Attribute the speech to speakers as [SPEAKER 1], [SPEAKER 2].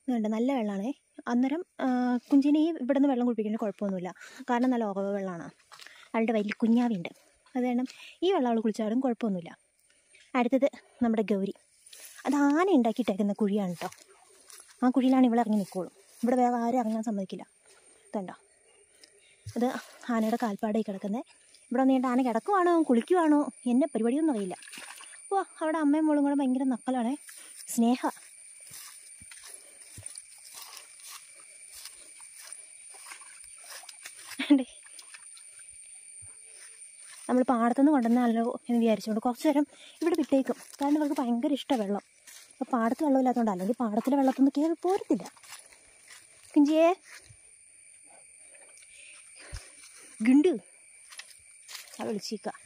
[SPEAKER 1] ഇതുണ്ട് നല്ല വെള്ളമാണേ അന്നേരം ആ, കുഞ്ചിനെ ഈ ഇവിടെ നിന്ന് വെള്ളം കുടിപ്പിക്കുന്നതിന് കുഴപ്പമൊന്നുമില്ല കാരണം നല്ല ഉറവ വെള്ളമാണ് അവളുടെ വലിയ കുഞ്ഞാവിണ്ട് അത് കാരണം ഈ വെള്ളം അവൾ കുളിച്ചാലും കുഴപ്പമൊന്നുമില്ല അടുത്തത് നമ്മുടെ ഗൗരി അത് ആന ഉണ്ടാക്കിയിട്ടേക്കുന്ന കുഴിയാണ് കേട്ടോ ആ കുഴിയിലാണ് ഇവൾ ഇറങ്ങി നിൽക്കുള്ളൂ ഇവിടെ വേറെ ആരും ഇറങ്ങാൻ സമ്മതിക്കില്ല ഇതുണ്ടോ അത് ആനയുടെ കാൽപ്പാടായി കിടക്കുന്നത് ഇവിടെ വന്നിട്ട് ആന കിടക്കുവാണോ കുളിക്കുവാണോ എന്നെ പരിപാടിയൊന്നും അറിയില്ല ഓ അവിടെ അമ്മയും മോളും കൂടെ ഭയങ്കര നക്കലാണേ സ്നേഹ ഉണ്ട്. നമ്മൾ പാടത്തുനിന്ന് കൊണ്ടുവന്നാലോ എന്ന് വിചാരിച്ചുകൊണ്ട് കുറച്ച് നേരം ഇവിടെ വിട്ടേക്കും കാരണം അവർക്ക് ഭയങ്കര ഇഷ്ടമാണ് വെള്ളം അപ്പോൾ പാടത്ത് വെള്ളമില്ലാത്തതുകൊണ്ട് അല്ലെങ്കിൽ പാടത്തിലെ വെള്ളത്തൊന്നും കയറി പോരത്തില്ല കുഞ്ചിയേ ഗുണ്ടു ആ വിളിച്ചേക്കാം